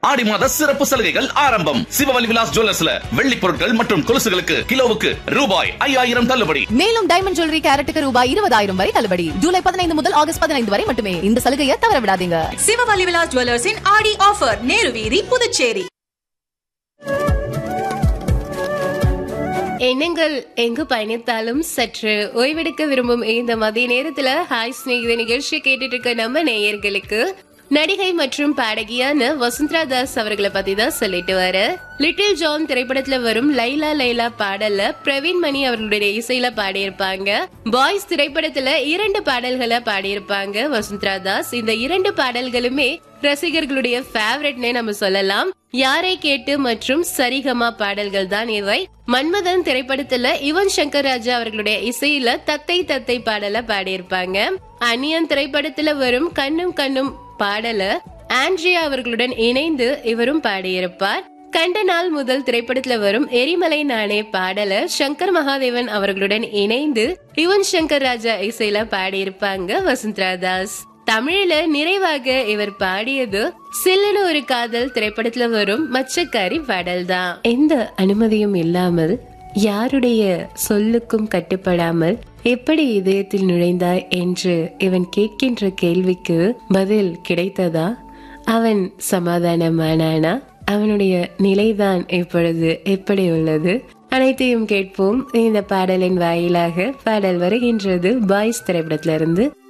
ஆடி மாத சிறப்பு சலுகைகள் ஆரம்பம் சிவவலி விலாஸ் ஜுவல்லர்ஸ்ல வெள்ளி பொருட்கள் மற்றும் கொலுசுகளுக்கு கிலோவுக்கு ரூபாய் ஐயாயிரம் தள்ளுபடி மேலும் டைமண்ட் ஜுவல்லரி கேரட்டுக்கு ரூபாய் இருபதாயிரம் வரை தள்ளுபடி ஜூலை பதினைந்து முதல் ஆகஸ்ட் பதினைந்து வரை மட்டுமே இந்த சலுகையை தவற விடாதீங்க சிவவலி விலாஸ் ஜுவல்லர்ஸின் ஆடி ஆஃபர் நேரு வீதி புதுச்சேரி எண்ணங்கள் எங்கு பயணித்தாலும் சற்று ஓய்வெடுக்க விரும்பும் இந்த மதிய நேரத்துல ஹாய் ஸ்நேகித நிகழ்ச்சி கேட்டுட்டு இருக்க நம்ம நேயர்களுக்கு நடிகை மற்றும் பாடகியான வசுந்தரா தாஸ் அவர்களை பத்தி தான் சொல்லிட்டு வர லிட்டில் ஜான் திரைப்படத்துல வரும் லைலா லைலா பாடல்ல பிரவீன் மணி அவர்களுடைய இசையில பாடியிருப்பாங்க பாய்ஸ் திரைப்படத்துல இரண்டு பாடல்களை பாடியிருப்பாங்க வசுந்தரா தாஸ் இந்த இரண்டு பாடல்களுமே ரசிகர்களுடைய ஃபேவரட்னே நம்ம சொல்லலாம் யாரை கேட்டு மற்றும் சரிகமா பாடல்கள் தான் இவை மன்மதன் திரைப்படத்துல யுவன் சங்கர் ராஜா அவர்களுடைய இசையில தத்தை தத்தை பாடல பாடியிருப்பாங்க அந்நியன் திரைப்படத்துல வரும் கண்ணும் கண்ணும் பாடல ஆண்ட்ரியா அவர்களுடன் இணைந்து இவரும் பாடியிருப்பார் கண்ட நாள் முதல் திரைப்படத்துல வரும் எரிமலை நானே பாடல சங்கர் மகாதேவன் அவர்களுடன் இணைந்து யுவன் சங்கர் ராஜா இசையில பாடியிருப்பாங்க வசுந்தரா தாஸ் தமிழ்ல நிறைவாக இவர் பாடியது சில்லுன்னு ஒரு காதல் திரைப்படத்துல வரும் மச்சக்காரி பாடல் தான் எந்த அனுமதியும் இல்லாமல் யாருடைய சொல்லுக்கும் கட்டுப்படாமல் எப்படி இதயத்தில் நுழைந்தாய் என்று இவன் கேட்கின்ற கேள்விக்கு பதில் கிடைத்ததா அவன் சமாதானமானானா அவனுடைய நிலைதான் இப்பொழுது எப்படி உள்ளது அனைத்தையும் கேட்போம் இந்த பாடலின் வாயிலாக பாடல் வருகின்றது பாய்ஸ் திரைப்படத்திலிருந்து